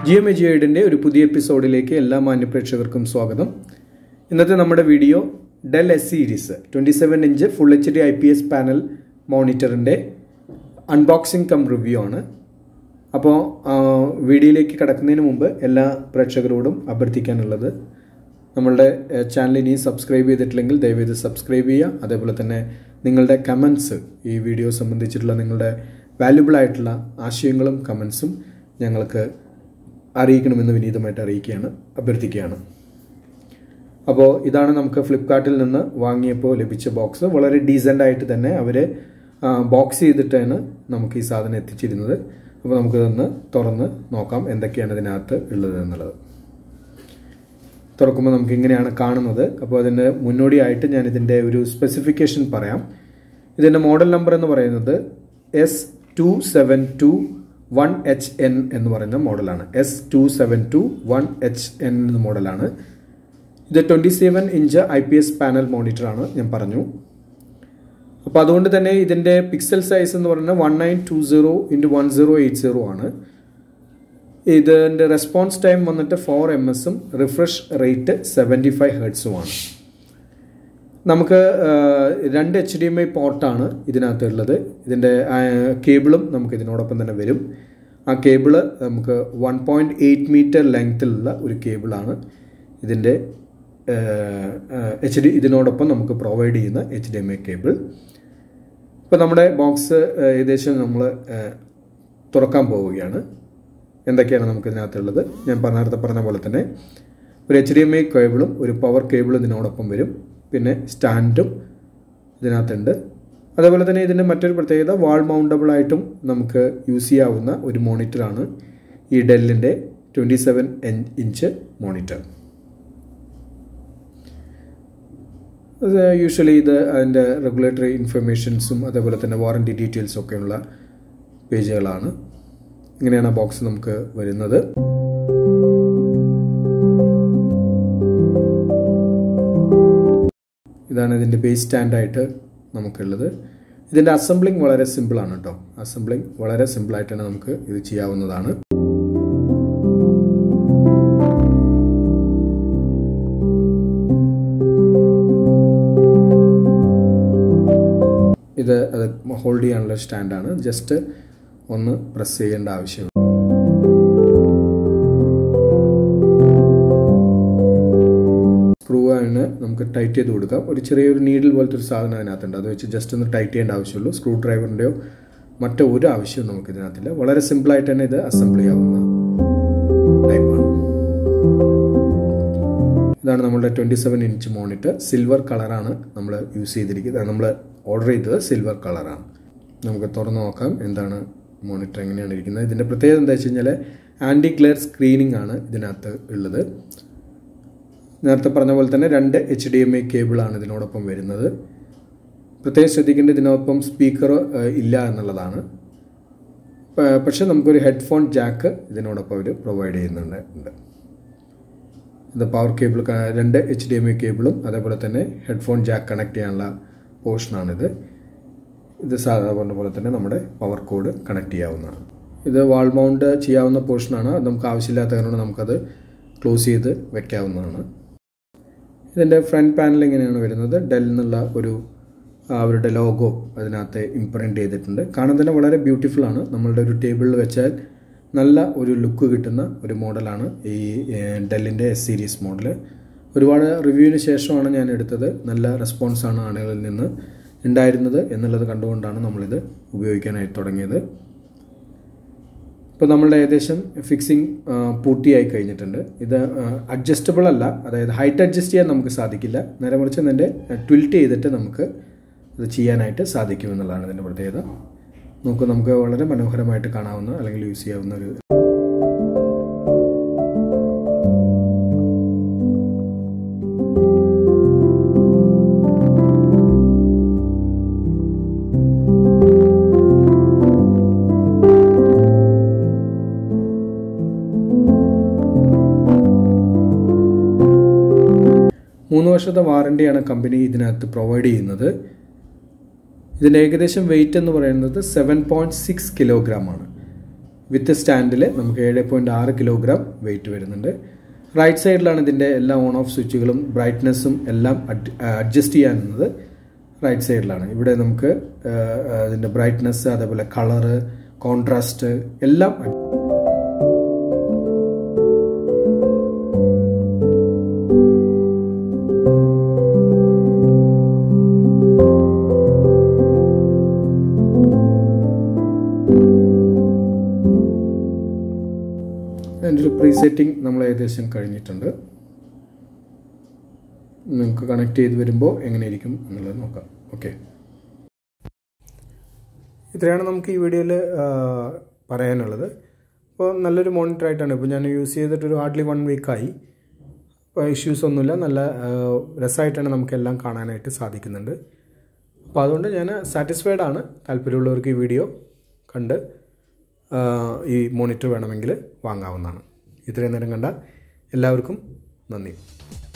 G M എജിയുടെ ഒരു പുതിയ എപ്പിസോഡിലേക്ക് എല്ലാ മാന്യപ്രേക്ഷകർക്കും സ്വാഗതം ഇന്നത്തെ നമ്മുടെ video Dell S series twenty seven inch full H D I P S panel മോണിറ്ററിൻ്റെ അൺബോക്സിംഗ് കം റിവ്യൂ ആണ് അപ്പോൾ വീഡിയോയിലേക്ക് കടക്കുന്നതിന് മുമ്പ് എല്ലാ പ്രേക്ഷകരോടും അഭ്യർത്ഥിക്കാനുള്ളത് നമ്മളുടെ ചാനൽ ഇനിയും സബ്സ്ക്രൈബ് ചെയ്തിട്ടില്ലെങ്കിൽ ദയവേത് സബ്സ്ക്രൈബ് ചെയ്യുക അതേപോലെ തന്നെ നിങ്ങളുടെ കമൻസ് ഈ വീഡിയോ സംബന്ധിച്ചിട്ടുള്ള നിങ്ങളുടെ വാല്യുബിൾ ആയിട്ടുള്ള ആശയങ്ങളും കമൻസും ഞങ്ങൾക്ക് അറിയിക്കണമെന്ന് വിനീതമായിട്ട് അറിയിക്കുകയാണ് അഭ്യർത്ഥിക്കുകയാണ് അപ്പോൾ ഇതാണ് നമുക്ക് ഫ്ലിപ്കാർട്ടിൽ നിന്ന് വാങ്ങിയപ്പോൾ ലഭിച്ച ബോക്സ് വളരെ ഡീസൻ്റ് ആയിട്ട് തന്നെ അവർ ബോക്സ് ചെയ്തിട്ടാണ് നമുക്ക് ഈ സാധനം എത്തിച്ചിരുന്നത് അപ്പോൾ നമുക്കിതൊന്ന് തുറന്ന് നോക്കാം എന്തൊക്കെയാണ് ഇതിനകത്ത് ഉള്ളത് എന്നുള്ളത് തുറക്കുമ്പോൾ നമുക്ക് ഇങ്ങനെയാണ് കാണുന്നത് അപ്പോൾ അതിൻ്റെ മുന്നോടിയായിട്ട് ഞാൻ ഇതിൻ്റെ ഒരു സ്പെസിഫിക്കേഷൻ പറയാം ഇതിൻ്റെ മോഡൽ നമ്പർ എന്ന് പറയുന്നത് S two seven two one H N എന്ന് പറയുന്ന മോഡലാണ് S two seven two one H N എന്ന മോഡലാണ് ഇത് twenty seven inch I P S panel മോണിറ്ററാണ് ഞാൻ പറഞ്ഞു അപ്പോൾ അതുകൊണ്ട് തന്നെ ഇതിൻ്റെ പിക്സൽ സൈസ് എന്ന് പറയുന്നത് one nine two zero into one zero eight zero ആണ് ഇതിൻ്റെ റെസ്പോൺസ് ടൈം വന്നിട്ട് ഫോർ എം എസും റിഫ്രഷ് റേറ്റ് സെവൻറ്റി ഫൈവ് ഹെർട്സുമാണ് നമുക്ക് രണ്ട് എച്ച് ഡി എം ഐ പോർട്ടാണ് ഇതിനകത്തുള്ളത് ഇതിൻ്റെ കേബിളും നമുക്ക് ഇതിനോടൊപ്പം തന്നെ വരും ആ കേബിള് നമുക്ക് വൺ പോയിൻറ്റ് എയ്റ്റ് മീറ്റർ ലെങ്ത്തിലുള്ള ഒരു കേബിളാണ് ഇതിൻ്റെ എച്ച് ഡി ഇതിനോടൊപ്പം നമുക്ക് പ്രൊവൈഡ് ചെയ്യുന്ന H D M I cable ഇപ്പോൾ നമ്മുടെ ബോക്സ് ഏകദേശം നമ്മൾ തുറക്കാൻ പോവുകയാണ് എന്തൊക്കെയാണ് നമുക്ക് ഇതിനകത്തുള്ളത് ഞാൻ നേരത്തെ പറഞ്ഞ പോലെ തന്നെ ഒരു എച്ച് ഡി എം ഐ കേബിളും ഒരു പവർ കേബിളും ഇതിനോടൊപ്പം വരും പിന്നെ സ്റ്റാൻഡും ഇതിനകത്തുണ്ട് അതേപോലെ തന്നെ ഇതിൻ്റെ മറ്റൊരു പ്രത്യേകത വാൾ മൗണ്ടബിൾ ആയിട്ടും നമുക്ക് യൂസ് ചെയ്യാവുന്ന ഒരു മോണിറ്ററാണ് ഈ ഡെല്ലിൻ്റെ ട്വൻറ്റി സെവൻ ഇഞ്ച് മോണിറ്റർ അത് യൂഷ്വലി ഇത് അതിൻ്റെ റെഗുലേറ്ററി ഇൻഫർമേഷൻസും അതേപോലെ തന്നെ വാറണ്ടി ഡീറ്റെയിൽസും ഒക്കെയുള്ള പേജുകളാണ് ഇങ്ങനെയാണ് ആ ബോക്സ് നമുക്ക് വരുന്നത് ഇതാണ് ഇതിൻ്റെ ബേസ് സ്റ്റാൻഡായിട്ട് നമുക്കുള്ളത് ഇതിൻ്റെ അസംബ്ലിങ് വളരെ സിമ്പിളാണ് കേട്ടോ അസംബ്ലിങ് വളരെ സിമ്പിളായിട്ടാണ് നമുക്ക് ഇത് ചെയ്യാവുന്നതാണ് ഇത് അത് ഹോൾഡ് ചെയ്യാനുള്ള സ്റ്റാൻഡാണ് ജസ്റ്റ് ഒന്ന് പ്രസ് ചെയ്യേണ്ട ആവശ്യമുണ്ട് സ്ക്രൂ ആണ് നമുക്ക് ടൈറ്റ് ചെയ്ത് കൊടുക്കാം ഒരു ചെറിയൊരു നീഡിൽ പോലത്തെ ഒരു സാധനം അതിനകത്തുണ്ട് അത് വെച്ച് ജസ്റ്റ് ഒന്ന് ടൈറ്റ് ചെയ്യേണ്ട ആവശ്യമുള്ളൂ സ്ക്രൂ ഡ്രൈവറിൻ്റെയോ മറ്റോ ഒരു ആവശ്യവും നമുക്ക് ഇതിനകത്തില്ല വളരെ സിമ്പിളായിട്ട് തന്നെ ഇത് അസംബിൾ ചെയ്യാവുന്ന ടൈപ്പാണ് ഇതാണ് നമ്മുടെ twenty seven inch monitor silver കളറാണ് നമ്മൾ യൂസ് ചെയ്തിരിക്കുന്നത് നമ്മൾ ഓർഡർ ചെയ്തത് സിൽവർ കളറാണ് നമുക്ക് തുറന്ന് നോക്കാം എന്താണ് മോണിറ്റർ എങ്ങനെയാണ് ഇരിക്കുന്നത് ഇതിൻ്റെ പ്രത്യേകത എന്താ വെച്ച് കഴിഞ്ഞാൽ ആൻറ്റി ക്ലിയർ സ്ക്രീനിങ് ആണ് ഇതിനകത്ത് ഉള്ളത് നേരത്തെ പറഞ്ഞ പോലെ തന്നെ രണ്ട് എച്ച് ഡി എം ഐ കേബിളാണ് ഇതിനോടൊപ്പം വരുന്നത് പ്രത്യേകം ശ്രദ്ധിക്കേണ്ട ഇതിനൊപ്പം സ്പീക്കർ ഇല്ല എന്നുള്ളതാണ് പക്ഷേ നമുക്കൊരു ഹെഡ്ഫോൺ ജാക്ക് ഇതിനോടൊപ്പം അവർ പ്രൊവൈഡ് ചെയ്യുന്നുണ്ട് ഇത് പവർ കേബിൾ രണ്ട് എച്ച് ഡി എം ഐ കേബിളും അതേപോലെ തന്നെ ഹെഡ്ഫോൺ ജാക്ക് കണക്ട് ചെയ്യാനുള്ള പോർഷനാണിത് ഇത് സാധാരണ പോലെ തന്നെ നമ്മുടെ പവർ കോഡ് കണക്ട് ചെയ്യാവുന്നതാണ് ഇത് വാൾ മൗണ്ട് ചെയ്യാവുന്ന പോർഷനാണ് അത് നമുക്ക് ആവശ്യമില്ലാത്ത കാരണം നമുക്കത് ക്ലോസ് ചെയ്ത് വെക്കാവുന്നതാണ് ഇതിൻ്റെ ഫ്രണ്ട് പാനൽ ഇങ്ങനെയാണ് വരുന്നത് ഡെൽ എന്നുള്ള ഒരു അവരുടെ ലോഗോ അതിനകത്ത് ഇംപ്രിൻ്റ് ചെയ്തിട്ടുണ്ട് കാണാൻ തന്നെ വളരെ ബ്യൂട്ടിഫുൾ ആണ് നമ്മളുടെ ഒരു ടേബിളിൽ വെച്ചാൽ നല്ല ഒരു ലുക്ക് കിട്ടുന്ന ഒരു മോഡലാണ് ഈ ഡെല്ലിൻ്റെ എസ് സീരീസ് മോഡൽ ഒരുപാട് റിവ്യൂവിന് ശേഷമാണ് ഞാൻ എടുത്തത് നല്ല റെസ്പോൺസാണ് ആളുകളിൽ നിന്ന് ഉണ്ടായിരുന്നത് എന്നുള്ളത് കണ്ടുകൊണ്ടാണ് നമ്മളിത് ഉപയോഗിക്കാനായി തുടങ്ങിയത് ഇപ്പോൾ നമ്മളുടെ ഏകദേശം ഫിക്സിങ് പൂർത്തിയായി കഴിഞ്ഞിട്ടുണ്ട് ഇത് അഡ്ജസ്റ്റബിൾ അല്ല അതായത് ഹൈറ്റ് അഡ്ജസ്റ്റ് ചെയ്യാൻ നമുക്ക് സാധിക്കില്ല നേരെ മറിച്ച് ഇതിൻ്റെ ട്വിൽറ്റ് ചെയ്തിട്ട് നമുക്ക് ഇത് ചെയ്യാനായിട്ട് സാധിക്കുമെന്നുള്ളതാണ് ഇതിൻ്റെ പ്രത്യേകത നമുക്ക് നമുക്ക് വളരെ മനോഹരമായിട്ട് കാണാവുന്ന അല്ലെങ്കിൽ യൂസ് ചെയ്യാവുന്ന ഒരു മൂന്ന് വർഷത്തെ വാറണ്ടിയാണ് കമ്പനി ഇതിനകത്ത് പ്രൊവൈഡ് ചെയ്യുന്നത് ഇതിൻ്റെ ഏകദേശം വെയിറ്റ് എന്ന് പറയുന്നത് സെവൻ പോയിൻറ്റ് സിക്സ് കിലോഗ്രാം ആണ് വിത്ത് സ്റ്റാൻഡിൽ നമുക്ക് ഏഴ് പോയിൻറ്റ് ആറ് കിലോഗ്രാം വെയിറ്റ് വരുന്നുണ്ട് റൈറ്റ് സൈഡിലാണ് ഇതിൻ്റെ എല്ലാ ഓൺ ഓഫ് സ്വിച്ചുകളും ബ്രൈറ്റ്നെസ്സും എല്ലാം അഡ്ജസ്റ്റ് ചെയ്യാനുള്ളത് റൈറ്റ് സൈഡിലാണ് ഇവിടെ നമുക്ക് അതിൻ്റെ ബ്രൈറ്റ്നെസ് അതേപോലെ കളറ് കോൺട്രാസ്റ്റ് എല്ലാം അതിൻ്റെ ഒരു പ്രീസെറ്റിംഗ് നമ്മൾ ഏകദേശം കഴിഞ്ഞിട്ടുണ്ട് നിങ്ങൾക്ക് കണക്ട് ചെയ്ത് വരുമ്പോൾ എങ്ങനെയിരിക്കും എന്നുള്ളത് നോക്കാം ഓക്കെ ഇത്രയാണ് നമുക്ക് ഈ വീഡിയോയിൽ പറയാനുള്ളത് അപ്പോൾ നല്ലൊരു മോണിറ്റർ ആയിട്ടാണ് ഇപ്പോൾ ഞാൻ യൂസ് ചെയ്തിട്ട് ഒരു ഹാർഡ്ലി വൺ വീക്കായി അപ്പോൾ ഇഷ്യൂസ് ഒന്നുമില്ല നല്ല രസമായിട്ടാണ് നമുക്കെല്ലാം കാണാനായിട്ട് സാധിക്കുന്നുണ്ട് അപ്പോൾ അതുകൊണ്ട് ഞാൻ സാറ്റിസ്ഫൈഡ് ആണ് താല്പര്യമുള്ളവർക്ക് ഈ വീഡിയോ കണ്ട് ഈ മോണിറ്റർ വേണമെങ്കിൽ വാങ്ങാവുന്നതാണ് ഇത്രയും നേരം കണ്ട എല്ലാവർക്കും നന്ദി